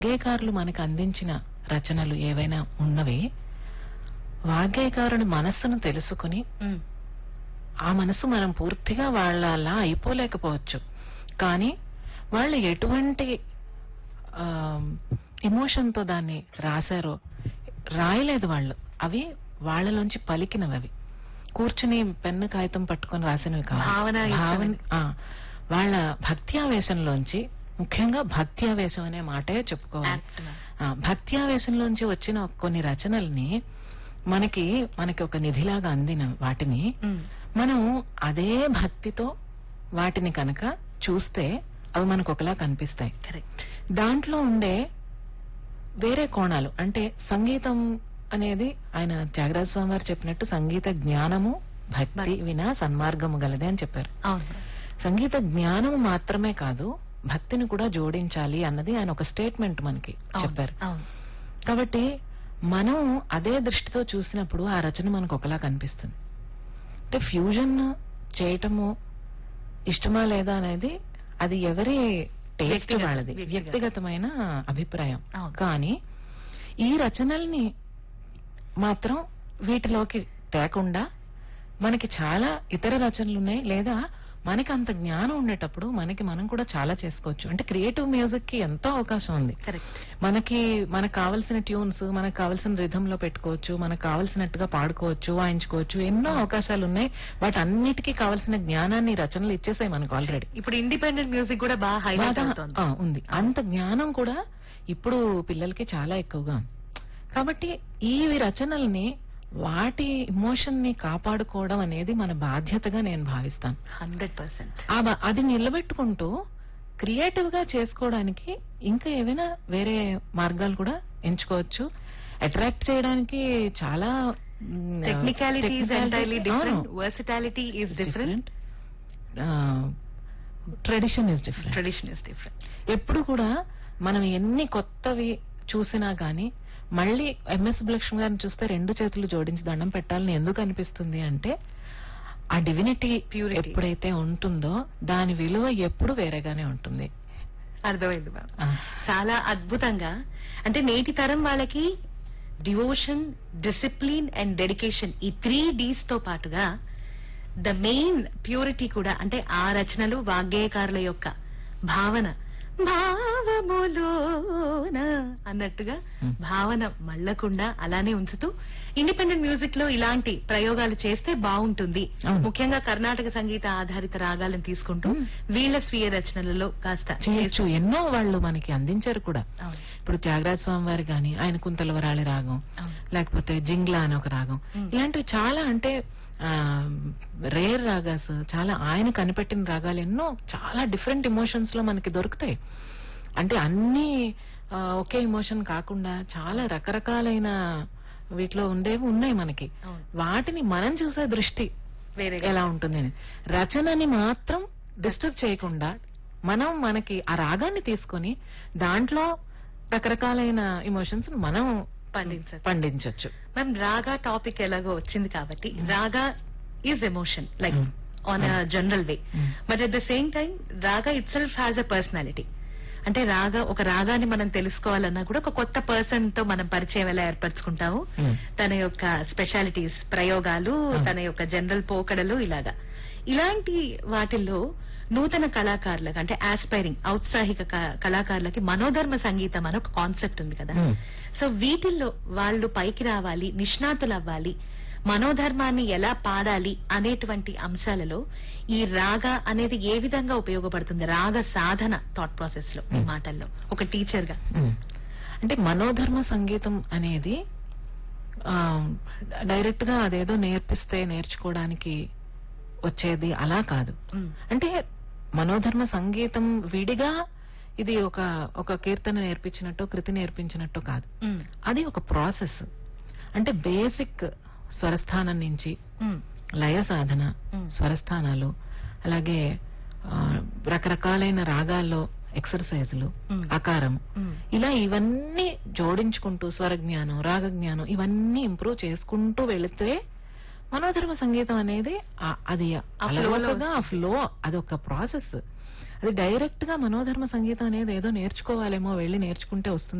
వాగ్గేయకారులు మనకు అందించిన రచనలు ఏవైనా ఉన్నవి వాగ్గేయకారుని మనస్సును తెలుసుకుని ఉమ్, ఆ మనసు మనం పూర్తిగా వాళ్ళలా అయిపోలేకపోవచ్చు కానీ వాళ్ళు ఎటువంటి ఇమోషన్ తో దాన్ని రాశారో రాయలేదు వాళ్ళు అవి వాళ్ళలోంచి పలికినవి అవి కూర్చుని పెన్ను కాగితం పట్టుకొని రాసినవి కాదు భావనాయుక్తమైనవి. భావన ఆ, వాళ్ళ భక్త్యావేశంలోంచి ముఖ్యంగా భక్త్యావేశం అనే మాటే చెప్పుకోవాలి act గా. ఆ, భక్త్యావేశంలోంచి వచ్చిన కొన్ని రచనల్ని మనకి మనకి ఒక నిధిలాగా అందిన వాటిని ఉమ్, మనం అదే భక్తితో వాటిని కనుక చూస్తే అవి మనకు ఒకలా కనిపిస్తాయి correct. దాంట్లో ఉండే వేరే కోణాలు అంటే సంగీతం అనేది ఆయన త్యాగరాజ స్వామి వారు చెప్పినట్టు సంగీత జ్ఞానము భక్తి భక్తి. వినా సన్మార్గము గలదే అని చెప్పారు అవును సంగీత జ్ఞానం మాత్రమే కాదు భక్తిని కూడా జోడించాలి అన్నది ఆయన ఒక స్టేట్మెంట్ మనకి అవును, చెప్పారు అవును కాబట్టి మనం అదే దృష్టితో చూసినప్పుడు ఆ రచన మనకు ఒకలా కనిపిస్తుంది అంటే ఫ్యూజన్ చేయటము ఇష్టమా లేదా అనేది అది ఎవరి టేస్ట్ వ్యక్తిగతం, వాళ్ళది వ్యక్తిగతం. వ్యక్తిగతమైన అభిప్రాయం అవును. కానీ ఈ రచనల్ని మాత్రం వీటిలోకి తేకుండా మనకి చాలా ఇతర రచనలు ఉన్నాయి లేదా మనకి అంత జ్ఞానం ఉండేటప్పుడు మనకి మనం కూడా చాలా చేసుకోవచ్చు అంటే క్రియేటివ్ మ్యూజిక్ కి ఎంతో అవకాశం ఉంది కరెక్ట్ మనకి మనకు కావలసిన ట్యూన్స్ మనకు కావలసిన రిథమ్ లో పెట్టుకోవచ్చు మనకు కావలసినట్టుగా పాడుకోవచ్చు వాయించుకోవచ్చు ఎన్నో అవకాశాలు ఉన్నాయి వాటి అన్నిటికీ కావలసిన జ్ఞానాన్ని రచనలు ఇచ్చేసాయి మనకు ఆల్రెడీ ఇప్పుడు ఇండిపెండెంట్ మ్యూజిక్ కూడా బాగా హైలైట్ బాగా అవుతుంది ఆ, ఉంది అంత జ్ఞానం కూడా ఇప్పుడు పిల్లలకి చాలా ఎక్కువగా ఉంది కాబట్టి ఈ రచనల్ని వాటి ఇమోషన్ ని కాపాడుకోవడం అనేది మన బాధ్యతగా నేను భావిస్తాను హండ్రెడ్ పర్సెంట్ ఆ బ- అది నిలబెట్టుకుంటూ క్రియేటివ్ గా చేసుకోవడానికి ఇంకా ఏవైనా వేరే మార్గాలు కూడా ఎంచుకోవచ్చు అట్రాక్ట్ చేయడానికి చాలా టెక్నికాలిటీ ఈజ్ ఎంటైర్లీ డిఫరెంట్ అవును. Versatility is different tradition is different tradition is different ఎప్పుడు కూడా మనం ఎన్ని కొత్తవి చూసినా గానీ మళ్ళీ ఎంఎస్ సుబ్బలక్ష్మి గారిని చూస్తే రెండు చేతులు జోడించి దండం పెట్టాలని ఎందుకు అనిపిస్తుంది అంటే ఆ డివినిటీ Purity. ఎప్పుడైతే ఉంటుందో దాని విలువ ఎప్పుడు వేరేగానే ఉంటుంది అర్థమైంది మ్యామ్ ఆ, చాలా అద్భుతంగా అంటే నేటి తరం వాళ్ళకి డివోషన్ డిసిప్లిన్ అండ్ డెడికేషన్ ఈ త్రీ డీస్ తో పాటుగా ద మెయిన్ ప్యూరిటీ కూడా అంటే ఆ రచనలు వాగ్గేయకారుల యొక్క భావన భావములోన అన్నట్టుగా Hmm. భావన మళ్ళకుండా అలానే ఉంచుతూ ఇండిపెండెంట్ మ్యూజిక్ లో ఇలాంటి ప్రయోగాలు చేస్తే బాగుంటుంది అవును. ముఖ్యంగా కర్ణాటక సంగీత ఆధారిత రాగాలను తీసుకుంటూ Hmm. వీళ్ళ స్వీయ రచనలలో కాస్త చేయొచ్చు ఎన్నో వాళ్ళు మనకి అందించారు కూడా అవును, ఇప్పుడు త్యాగరాజ స్వామి వారి గాని ఆయన కుంతలవరాళి రాగం అవును. లేకపోతే జింగ్లా అని ఒక రాగం Hmm. ఇలాంటివి చాలా అంటే రేర్ రాగాస్ చాలా ఆయన కనిపెట్టిన రాగాలు ఎన్నో చాలా డిఫరెంట్ ఎమోషన్స్ లో మనకి దొరుకుతాయి అంటే అన్ని ఆ, ఒకే ఎమోషన్ కాకుండా చాలా రకరకాలైన వీటిలో ఉండేవి ఉన్నాయి మనకి అవును. వాటిని మనం చూసే దృష్టి వేరే ఎలా ఉంటుంది అని రచనని మాత్రం డిస్టర్బ్ చేయకుండా మనం మనకి ఆ రాగాన్ని తీసుకొని దాంట్లో రకరకాలైన ఎమోషన్స్ మనం పండించచ్చు. పండించవచ్చు మ్యామ్ రాగా టాపిక్ ఎలాగో వచ్చింది కాబట్టి raga is emotion like Mm. On a general way Mm. But at the same time raga itself has a personality అంటే రాగా ఒక రాగాన్ని మనం తెలుసుకోవాలన్నా కూడా ఒక కొత్త పర్సన్ తో మనం పరిచయం ఎలా ఏర్పరచుకుంటాము Mm. తన యొక్క స్పెషాలిటీస్ ప్రయోగాలు Mm. తన యొక్క జనరల్ పోకడలు ఇలాగా ఇలాంటి వాటిల్లో నూతన కళాకారులకు అంటే ఆస్పైరింగ్ ఔత్సాహిక క- కళాకారులకి మనోధర్మ సంగీతం అని ఒక కాన్సెప్ట్ ఉంది కదా Mm. సో వీటిల్లో వాళ్ళు పైకి రావాలి నిష్ణాతులు అవ్వాలి మనోధర్మాన్ని ఎలా పాడాలి అనేటువంటి అంశాలలో ఈ రాగ అనేది ఏ విధంగా ఉపయోగపడుతుంది రాగ సాధన థాట్ ప్రాసెస్ లో ఈ Hmm. మాటల్లో ఒక టీచర్ గా ఉమ్. అంటే మనోధర్మ సంగీతం అనేది ఆ, డైరెక్ట్ గా అదేదో నేర్పిస్తే నేర్చుకోవడానికి వచ్చేది అలా కాదు ఉమ్, అంటే మనోధర్మ సంగీతం విడిగా ఇది ఒక ఒక కీర్తన నేర్పించినట్టు కృతి నేర్పించినట్టు కాదు ఉమ్, అది ఒక ప్రాసెస్ అంటే బేసిక్ స్వరస్థానం నుంచి ఉమ్, లయ సాధన ఉమ్. స్వరస్థానాలు అలాగే ఆ, రకరకాలైన రాగాల్లో ఎక్సర్సైజులు ఉమ్. ఆకారం ఉమ్. ఇలా ఇవన్నీ జోడించుకుంటూ స్వర జ్ఞానం రాగ జ్ఞానం ఇవన్నీ ఇంప్రూవ్ చేసుకుంటూ వెళితే మనోధర్మ సంగీతం అనేది ఆ- అది flow లో అలవోకగా ఆ ఫ్లో అదొక ప్రాసెస్ అది డైరెక్ట్ గా మనోధర్మ సంగీతం అనేది ఏదో నేర్చుకోవాలేమో వెళ్ళి నేర్చుకుంటే వస్తుంది